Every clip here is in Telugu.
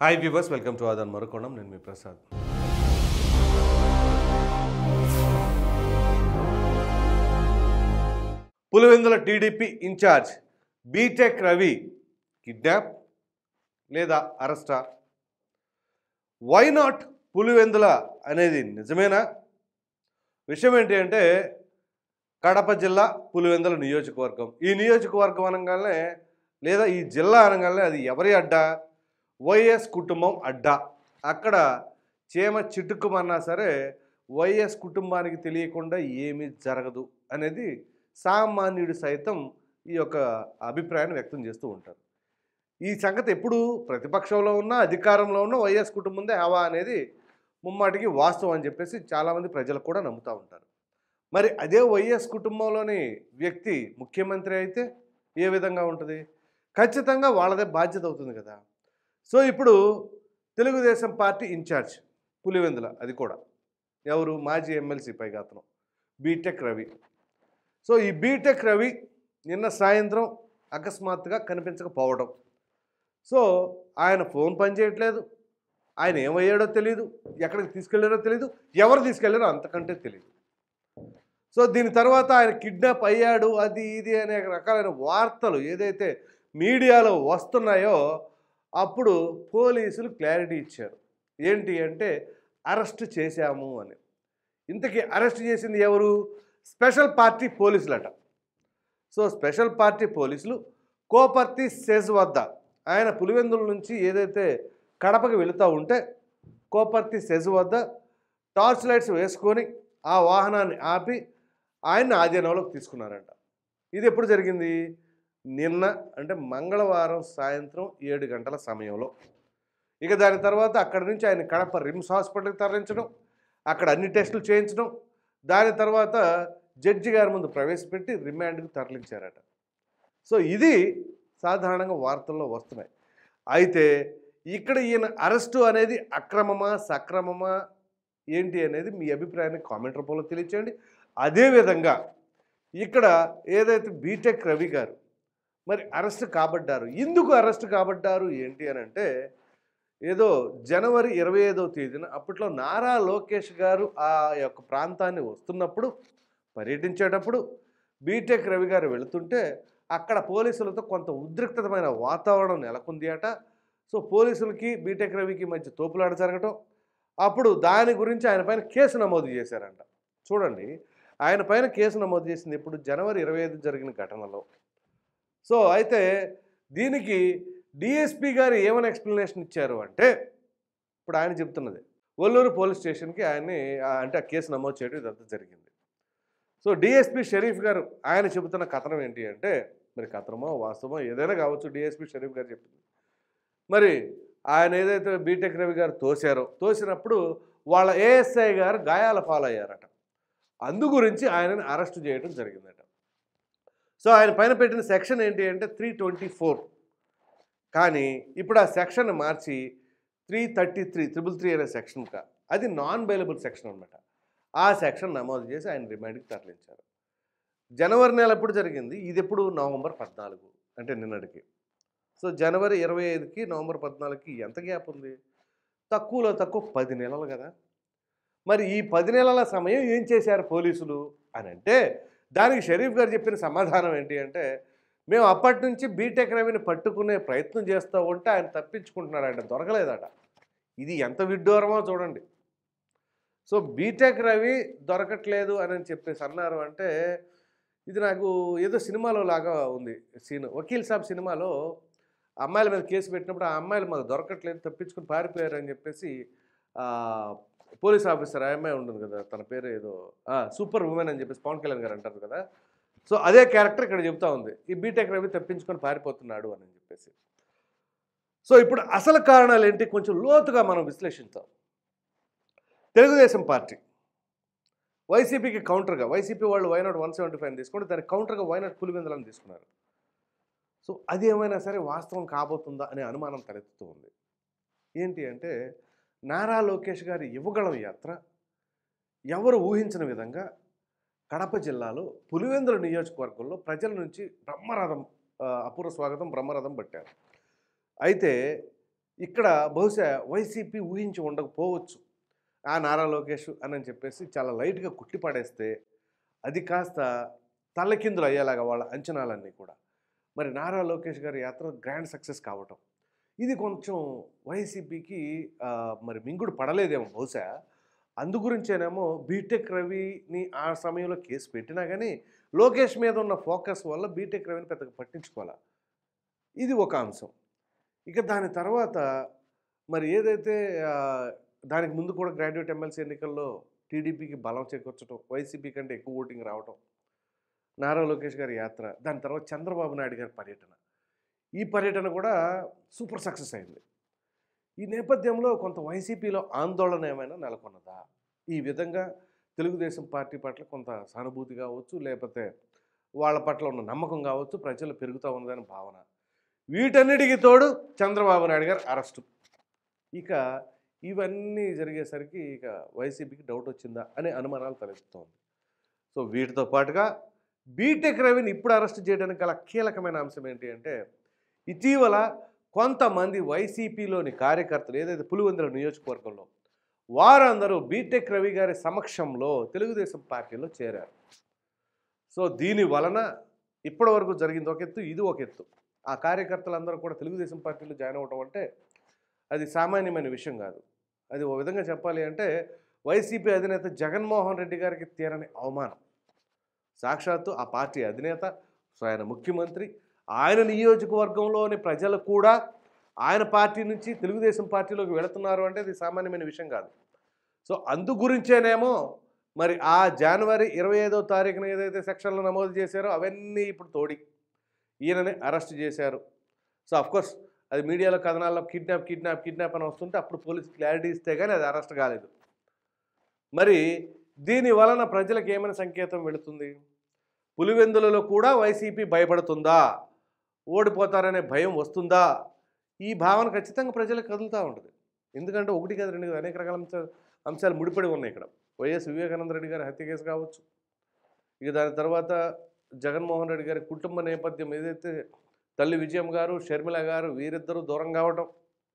హాయ్ వ్యూవర్స్ వెల్కమ్ టు ఆదాన్ మరుకోణం నేను మీ Prasad Pulivendula TDP in charge B Tech Ravi kidnap లేదా అరెస్టా వై నాట్ పులివెందుల అనేది నిజమేనా విషయం ఏంటి అంటే కడప జిల్లా పులివెందుల నియోజకవర్గం ఈ నియోజకవర్గం అనగానే లేదా ఈ జిల్లా అనగానే అది ఎవరి అడ్డా వైఎస్ కుటుంబం అడ్డా అక్కడ చీమ చిటుక్కుమన్నా సరే వైఎస్ కుటుంబానికి తెలియకుండా ఏమీ జరగదు అనేది సామాన్యుడు సైతం ఈ యొక్క అభిప్రాయాన్ని వ్యక్తం చేస్తూ ఉంటారు ఈ సంగతి ఎప్పుడు ప్రతిపక్షంలో ఉన్న అధికారంలో ఉన్న వైఎస్ కుటుంబందే హవా అనేది ముమ్మాటికి వాస్తవం అని చెప్పేసి చాలామంది ప్రజలు కూడా నమ్ముతూ ఉంటారు మరి అదే వైఎస్ కుటుంబంలోని వ్యక్తి ముఖ్యమంత్రి అయితే ఏ విధంగా ఉంటుంది ఖచ్చితంగా వాళ్ళదే బాధ్యత అవుతుంది కదా సో ఇప్పుడు తెలుగుదేశం పార్టీ ఇన్ఛార్జ్ పులివెందుల అది కూడా ఎవరు మాజీ ఎమ్మెల్సీ పైగా అతను బీటెక్ రవి సో ఈ బీటెక్ రవి నిన్న సాయంత్రం అకస్మాత్తుగా కనిపించకపోవడం సో ఆయన ఫోన్ పనిచేయట్లేదు ఆయన ఏమయ్యాడో తెలియదు ఎక్కడికి తీసుకెళ్లారో తెలియదు ఎవరు తీసుకెళ్లారో అంతకంటే తెలియదు సో దీని తర్వాత ఆయన కిడ్నాప్ అయ్యాడు అది ఇది అనే రకాలైన వార్తలు ఏదైతే మీడియాలో వస్తున్నాయో అప్పుడు పోలీసులు క్లారిటీ ఇచ్చారు ఏంటి అంటే అరెస్ట్ చేశాము అని ఇంతకీ అరెస్ట్ చేసింది ఎవరు స్పెషల్ పార్టీ పోలీసులట సో స్పెషల్ పార్టీ పోలీసులు కోపర్తి సెజ్ వద్ద ఆయన పులివెందుల నుంచి ఏదైతే కడపకి వెళుతూ ఉంటే కోపర్తి సెజ్ వద్ద టార్చ్ లైట్స్ వేసుకొని ఆ వాహనాన్ని ఆపి ఆయన్ని ఆధీనంలోకి తీసుకున్నారంట ఇది ఎప్పుడు జరిగింది నిన్న అంటే మంగళవారం సాయంత్రం ఏడు గంటల సమయంలో ఇక దాని తర్వాత అక్కడి నుంచి ఆయన కడప రిమ్స్ హాస్పిటల్కి తరలించడం అక్కడ అన్ని టెస్టులు చేయించడం దాని తర్వాత జడ్జి గారి ముందు ప్రవేశపెట్టి రిమాండ్కి తరలించారట సో ఇది సాధారణంగా వార్తల్లో వస్తున్నాయి అయితే ఇక్కడ ఈయన అరెస్టు అనేది అక్రమమా సక్రమమా ఏంటి అనేది మీ అభిప్రాయాన్ని కామెంట్ రూపంలో తెలియచేయండి అదేవిధంగా ఇక్కడ ఏదైతే బీటెక్ రవి గారు మరి అరెస్ట్ కాబడ్డారు ఎందుకు అరెస్ట్ కాబడ్డారు ఏంటి అని అంటే ఏదో జనవరి ఇరవై ఐదవ తేదీన అప్పట్లో నారా లోకేష్ గారు ఆ యొక్క ప్రాంతాన్ని వస్తున్నప్పుడు పర్యటించేటప్పుడు బీటెక్ రవి గారు వెళుతుంటే అక్కడ పోలీసులతో కొంత ఉద్రిక్తమైన వాతావరణం నెలకొంది అట సో పోలీసులకి బీటెక్ రవికి మధ్య తోపులాట జరగటం అప్పుడు దాని గురించి ఆయన పైన కేసు నమోదు చేశారంట చూడండి ఆయన పైన కేసు నమోదు చేసింది ఇప్పుడు జనవరి ఇరవై ఐదు జరిగిన ఘటనలో సో అయితే దీనికి డిఎస్పి గారు ఏమైనా ఎక్స్ప్లెనేషన్ ఇచ్చారు అంటే ఇప్పుడు ఆయన చెప్తున్నది ఒల్లూరు పోలీస్ స్టేషన్కి ఆయన్ని ఆ, అంటే ఆ కేసు నమోదు చేయడం ఇదంతా జరిగింది సో డిఎస్పి షరీఫ్ గారు ఆయన చెబుతున్న కథనం ఏంటి అంటే మరి కథనమో వాస్తవమో ఏదైనా కావచ్చు డిఎస్పి షరీఫ్ గారు చెప్పింది మరి ఆయన ఏదైతే బీటెక్ రవి గారు తోశారో తోసినప్పుడు వాళ్ళ ఏఎస్ఐ గారు గాయాల పాలయ్యారట అందు గురించి ఆయనని అరెస్ట్ చేయడం జరిగిందట సో ఆయన పైన పెట్టిన సెక్షన్ ఏంటి అంటే త్రీ ట్వంటీ ఫోర్ కానీ ఇప్పుడు ఆ సెక్షన్ మార్చి three thirty three triple three అనే సెక్షన్గా అది నాన్ బెయిలబుల్ సెక్షన్ అనమాట ఆ సెక్షన్ నమోదు చేసి ఆయన రిమాండ్కి తరలించారు జనవరి నెల ఎప్పుడు జరిగింది ఇది ఎప్పుడు నవంబర్ పద్నాలుగు అంటే నిన్నటికి సో జనవరి ఇరవై ఐదుకి నవంబర్ పద్నాలుగుకి ఎంత గ్యాప్ ఉంది తక్కువలో తక్కువ పది నెలలు కదా మరి ఈ పది నెలల సమయం ఏం చేశారు పోలీసులు అని అంటే దానికి షరీఫ్ గారు చెప్పిన సమాధానం ఏంటి అంటే మేము అప్పటి నుంచి బీటెక్ రవిని పట్టుకునే ప్రయత్నం చేస్తూ ఉంటే ఆయన తప్పించుకుంటున్నాడు ఆయన దొరకలేదట ఇది ఎంత విడ్డూరమో చూడండి సో బీటెక్ రవి దొరకట్లేదు అని చెప్పేసి అన్నారు అంటే ఇది నాకు ఏదో సినిమాలో లాగా ఉంది సీన్ వకీల్ సాబ్ సినిమాలో అమ్మాయిల మీద కేసు పెట్టినప్పుడు ఆ అమ్మాయిలు మాకు దొరకట్లేదు తప్పించుకుని పారిపోయారు అని చెప్పేసి ఆ, పోలీస్ ఆఫీసర్ ఆ అమ్మాయి ఉంటుంది కదా తన పేరు ఏదో ఆ, సూపర్ ఉమెన్ అని చెప్పేసి పవన్ కళ్యాణ్ గారు అంటారు కదా సో అదే క్యారెక్టర్ ఇక్కడ చెప్తా ఉంది ఈ బీటెక్ రవి తప్పించుకొని పారిపోతున్నాడు అని చెప్పేసి సో ఇప్పుడు అసలు కారణాలు ఏంటి కొంచెం లోతుగా మనం విశ్లేషిద్దాం తెలుగుదేశం పార్టీ వైసీపీకి కౌంటర్గా వైసీపీ వాళ్ళు వైనాట్ వన్ సెవెంటీ ఫైవ్ తీసుకుంటే దానికి కౌంటర్గా వైనాట్ పులివెందులని తీసుకున్నారు సో అది ఏమైనా సరే వాస్తవం కాబోతుందా అనే అనుమానం తలెత్తుతూ ఉంది ఏంటి అంటే నారా లోకేష్ గారి యువగళం యాత్ర ఎవరు ఊహించిన విధంగా కడప జిల్లాలో పులివెందుల నియోజకవర్గంలో ప్రజల నుంచి బ్రహ్మరథం ఆ, అపూర్వ స్వాగతం బ్రహ్మరథం పట్టారు అయితే ఇక్కడ బహుశా వైసీపీ ఊహించి ఉండకపోవచ్చు ఆ నారా లోకేష్ అని చెప్పేసి చాలా లైట్గా కుట్టిపడేస్తే అది కాస్త తల్లకిందులు అయ్యేలాగా వాళ్ళ అంచనాలన్నీ కూడా మరి నారా లోకేష్ గారి యాత్ర గ్రాండ్ సక్సెస్ కావటం ఇది కొంచెం వైసీపీకి ఆ, మరి మింగుడు పడలేదేమో బహుశా అందు గురించేనేమో బీటెక్ రవిని ఆ సమయంలో కేసు పెట్టినా కానీ లోకేష్ మీద ఉన్న ఫోకస్ వల్ల బీటెక్ రవిని పెద్దగా పట్టించుకోవాలి ఇది ఒక అంశం ఇక దాని తర్వాత మరి ఏదైతే ఆ, దానికి ముందు కూడా గ్రాడ్యుయేట్ ఎమ్మెల్సీ ఎన్నికల్లో టీడీపీకి బలం చేకూర్చడం వైసీపీ కంటే ఎక్కువ ఓటింగ్ రావటం నారా లోకేష్ గారి యాత్ర దాని తర్వాత చంద్రబాబు నాయుడు గారి పర్యటన ఈ పర్యటన కూడా సూపర్ సక్సెస్ అయింది ఈ నేపథ్యంలో కొంత వైసీపీలో ఆందోళన ఏమైనా నెలకొన్నదా ఈ విధంగా తెలుగుదేశం పార్టీ పట్ల కొంత సానుభూతి కావచ్చు లేకపోతే వాళ్ళ పట్ల ఉన్న నమ్మకం కావచ్చు ప్రజలు పెరుగుతూ ఉన్నదని భావన వీటన్నిటికీ తోడు చంద్రబాబు నాయుడు గారు అరెస్టు ఇక ఇవన్నీ జరిగేసరికి ఇక వైసీపీకి డౌట్ వచ్చిందా అనే అనుమానాలు తలెత్తుతోంది సో వీటితో పాటుగా బీటెక్ రవిని ఇప్పుడు అరెస్ట్ చేయడానికి గల కీలకమైన అంశం ఏంటి అంటే ఇటీవల కొంతమంది వైసీపీలోని కార్యకర్తలు ఏదైతే పులివెందుల నియోజకవర్గంలో వారందరూ బీటెక్ రవి గారి సమక్షంలో తెలుగుదేశం పార్టీలో చేరారు సో దీని వలన ఇప్పటి వరకు జరిగింది ఒక ఎత్తు ఇది ఒక ఎత్తు ఆ కార్యకర్తలందరూ కూడా తెలుగుదేశం పార్టీలో జాయిన్ అవ్వటం అంటే అది సామాన్యమైన విషయం కాదు అది ఓ విధంగా చెప్పాలి అంటే వైసీపీ అధినేత జగన్మోహన్ రెడ్డి గారికి తీరని అవమానం సాక్షాత్తు ఆ పార్టీ అధినేత సో ఆయన ముఖ్యమంత్రి ఆయన నియోజకవర్గంలోని ప్రజలు కూడా ఆయన పార్టీ నుంచి తెలుగుదేశం పార్టీలోకి వెళుతున్నారు అంటే అది సామాన్యమైన విషయం కాదు సో అందు గురించేనేమో మరి ఆ జనవరి ఇరవై ఐదో తారీఖున ఏదైతే సెక్షన్లు నమోదు చేశారో అవన్నీ ఇప్పుడు తోడి ఈయనని అరెస్ట్ చేశారు సో కోర్స్ అది మీడియాలో కథనాల్లో కిడ్నాప్ కిడ్నాప్ కిడ్నాప్ అని వస్తుంటే అప్పుడు పోలీసు క్లారిటీ ఇస్తే కానీ అది అరెస్ట్ కాలేదు మరి దీని వలన ప్రజలకు ఏమైనా సంకేతం వెళుతుంది పులివెందులలో కూడా వైసీపీ భయపడుతుందా ఓడిపోతారనే భయం వస్తుందా ఈ భావన ఖచ్చితంగా ప్రజలకు కదులుతూ ఉంటుంది ఎందుకంటే ఒకటి కాదు రెండు కాదు అనేక రకాల అంశాలు అంశాలు ముడిపడి ఉన్నాయి ఇక్కడ వైఎస్ వివేకానంద రెడ్డి గారి హత్య కేసు కావచ్చు ఇక దాని తర్వాత జగన్మోహన్ రెడ్డి గారి కుటుంబ నేపథ్యం ఏదైతే తల్లి విజయం గారు షర్మిల గారు వీరిద్దరూ దూరం కావటం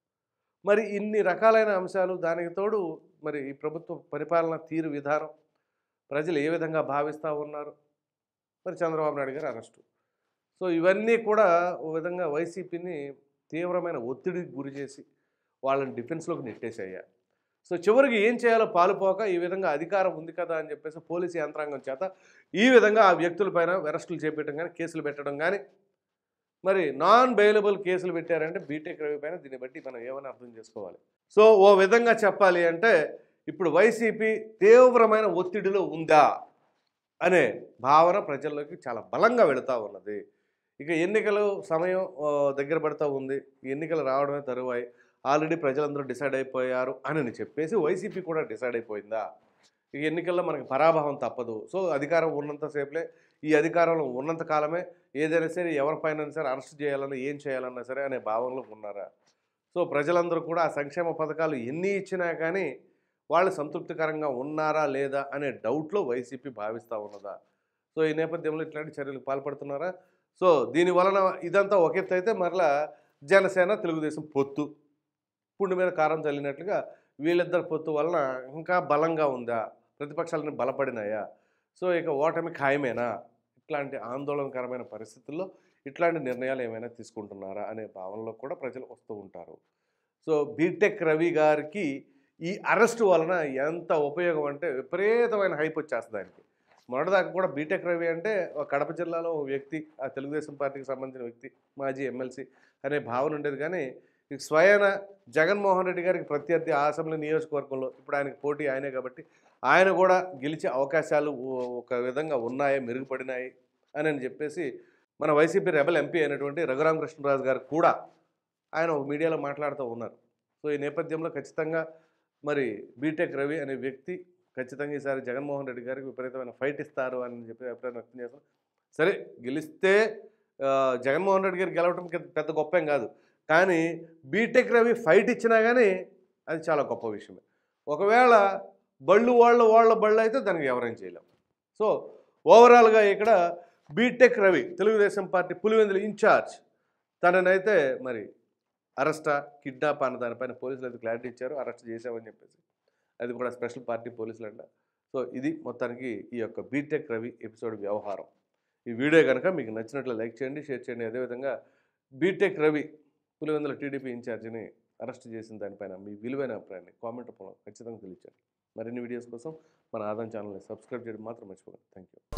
మరి ఇన్ని రకాలైన అంశాలు దానికి తోడు మరి ఈ ప్రభుత్వ పరిపాలన తీరు విధానం ప్రజలు ఏ విధంగా భావిస్తూ ఉన్నారు మరి చంద్రబాబు నాయుడు గారు అరెస్టు సో ఇవన్నీ కూడా ఓ విధంగా వైసీపీని తీవ్రమైన ఒత్తిడికి గురి చేసి వాళ్ళని డిఫెన్స్లోకి నెట్టేసాయ్యా సో చివరికి ఏం చేయాలో పాలుపోక ఈ విధంగా అధికారం ఉంది కదా అని చెప్పేసి పోలీసు యంత్రాంగం చేత ఈ విధంగా ఆ వ్యక్తులపైన అరెస్టులు చేపట్టడం కానీ కేసులు పెట్టడం కానీ మరి నాన్ బెయిలబుల్ కేసులు పెట్టారంటే బీటెక్ రవి పైన దీన్ని బట్టి మనం ఏమని అర్థం చేసుకోవాలి సో ఓ విధంగా చెప్పాలి అంటే ఇప్పుడు వైసీపీ తీవ్రమైన ఒత్తిడిలో ఉందా అనే భావన ప్రజల్లోకి చాలా బలంగా వెళుతూ ఉన్నది ఇక ఎన్నికలు సమయం ఆ, దగ్గర పడుతూ ఉంది ఈ ఎన్నికలు రావడమే తరువాయి ఆల్రెడీ ప్రజలందరూ డిసైడ్ అయిపోయారు అని చెప్పేసి వైసీపీ కూడా డిసైడ్ అయిపోయిందా ఈ ఎన్నికల్లో మనకి పరాభవం తప్పదు సో అధికారం ఉన్నంతసేపులే ఈ అధికారంలో ఉన్నంత కాలమే ఏదైనా సరే ఎవరిపైన సరే అరెస్ట్ చేయాలన్నా ఏం చేయాలన్నా సరే అనే భావనలో ఉన్నారా సో ప్రజలందరూ కూడా ఆ సంక్షేమ పథకాలు ఎన్ని ఇచ్చినా కానీ వాళ్ళు సంతృప్తికరంగా ఉన్నారా లేదా అనే డౌట్లో వైసీపీ భావిస్తూ ఉన్నదా సో ఈ నేపథ్యంలో ఇట్లాంటి చర్యలకు పాల్పడుతున్నారా సో దీని వలన ఇదంతా ఒక ఎత్తు అయితే మరలా జనసేన తెలుగుదేశం పొత్తు పుండు మీద కారం చల్లినట్లుగా వీళ్ళిద్దరి పొత్తు వలన ఇంకా బలంగా ఉందా ప్రతిపక్షాలని బలపడినాయా సో ఇక ఓటమి ఖాయమేనా ఇట్లాంటి ఆందోళనకరమైన పరిస్థితుల్లో ఇట్లాంటి నిర్ణయాలు ఏమైనా తీసుకుంటున్నారా అనే భావనలో కూడా ప్రజలు వస్తూ ఉంటారు సో బీటెక్ రవి గారికి ఈ అరెస్ట్ వలన ఎంత ఉపయోగం అంటే విపరీతమైన హైప్ వచ్చేస్తుంది ఆయనకి మొన్నటిదాకా కూడా బీటెక్ రవి అంటే ఒక కడప జిల్లాలో ఒక వ్యక్తి ఆ తెలుగుదేశం పార్టీకి సంబంధించిన వ్యక్తి మాజీ ఎమ్మెల్సీ అనే భావన ఉండేది కానీ ఇక స్వయాన జగన్మోహన్ రెడ్డి గారికి ప్రత్యర్థి ఆ అసెంబ్లీ నియోజకవర్గంలో ఇప్పుడు ఆయనకి పోటీ ఆయనే కాబట్టి ఆయన కూడా గెలిచే అవకాశాలు ఓ- ఒక విధంగా ఉన్నాయి మెరుగుపడినాయి అని అని చెప్పేసి మన వైసీపీ రెబల్ ఎంపీ అయినటువంటి రఘురామకృష్ణరాజు గారు కూడా ఆయన ఒక మీడియాలో మాట్లాడుతూ ఉన్నారు సో ఈ నేపథ్యంలో ఖచ్చితంగా మరి బీటెక్ రవి అనే వ్యక్తి ఖచ్చితంగా ఈసారి జగన్మోహన్ రెడ్డి గారికి విపరీతమైన ఫైట్ ఇస్తారు అని చెప్పి అభిప్రాయం వ్యక్తం చేస్తాం సరే గెలిస్తే ఆ, జగన్మోహన్ రెడ్డి గారు గెలవడం పెద్ద- పెద్ద గొప్ప ఏం కాదు కానీ బీటెక్ రవి ఫైట్ ఇచ్చినా కానీ అది చాలా గొప్ప విషయమే ఒకవేళ బళ్ళు వాళ్ళ వాళ్ళ బళ్ళు అయితే దానికి ఎవరేం చేయలేం సో ఓవరాల్గా ఇక్కడ B Tech Ravi Telugudesam party Pulivendula in charge తననైతే మరి అరెస్టా కిడ్నాప్ అన్న దానిపైన పోలీసులు అయితే క్లారిటీ ఇచ్చారు అరెస్ట్ చేశామని చెప్పేసి అది కూడా స్పెషల్ పార్టీ పోలీసులు అంట సో ఇది మొత్తానికి ఈ యొక్క బీటెక్ రవి ఎపిసోడ్ వ్యవహారం ఈ వీడియో కనుక మీకు నచ్చినట్లు లైక్ చేయండి షేర్ చేయండి అదేవిధంగా బీటెక్ రవి పులివెందుల టీడీపీ ఇన్ఛార్జిని అరెస్ట్ చేసిన దానిపైన మీ విలువైన అభిప్రాయాన్ని కామెంట్ రూపంలో ఖచ్చితంగా తెలియచేయండి మరిన్ని వీడియోస్ కోసం మన ఆదాన్ ఛానల్ని సబ్స్క్రైబ్ చేయడం మాత్రం మర్చిపోకండి థ్యాంక్ యూ